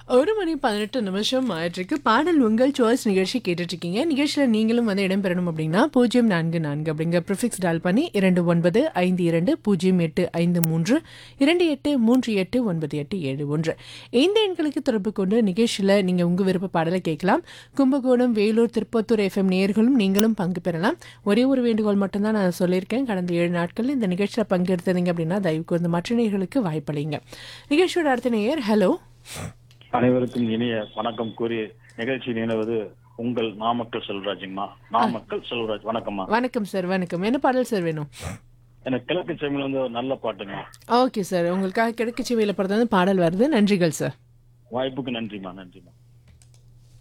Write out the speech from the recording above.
ஒரு மணி பதினெட்டு நிமிஷம் ஆயிட்டிருக்கு பாடல் உங்கள் சாய்ஸ் நிகழ்ச்சி கேட்டுட்டு இருக்கீங்க நிகழ்ச்சியில் நீங்களும் வந்து இடம்பெறணும் அப்படின்னா பூஜ்ஜியம் நான்கு நான்கு அப்படிங்கிற ப்ரிஃபிக்ஸ் டால் பண்ணி இரண்டு ஒன்பது ஐந்து இரண்டு பூஜ்ஜியம் எட்டு ஐந்து மூன்று இரண்டு எட்டு மூன்று எட்டு ஒன்பது எட்டு ஏழு ஒன்று இந்த எண்களுக்கு தொடர்பு கொண்டு நிகழ்ச்சியில் நீங்கள் உங்கள் விருப்ப பாடலை கேட்கலாம் கும்பகோணம் வேலூர் திருப்பத்தூர் எஃப்எம் நேயர்களும் நீங்களும் பங்கு பெறலாம் ஒரே ஒரு வேண்டுகோள் மட்டும்தான் நான் சொல்லியிருக்கேன் கடந்த ஏழு நாட்கள் இந்த நிகழ்ச்சியில் பங்கெடுத்தீங்க அப்படின்னா தயவு கூர்ந்து மற்ற நேயர்களுக்கு வாய்ப்பளிங்க நிகழ்ச்சியோட அடுத்த நேயர் ஹலோ அனைவருக்கும் இனிய வணக்கம் கூறி நிகழ்ச்சி நினைவது உங்கள் நாமக்கல் செல்வராஜுங்கம்மா நாமக்கல் செல்வராஜ் வணக்கம்மா வணக்கம் சார் வணக்கம் என்ன பாடல் சார் வேணும் எனக்கு கிழக்கு செம்மில் வந்து ஒரு நல்ல பாட்டுங்க ஓகே சார் உங்களுக்காக கிடைக்கச்சி வேலை படத்தை வந்து பாடல் வருது நன்றிகள் சார் வாய்ப்புக்கு நன்றிம்மா நன்றிம்மா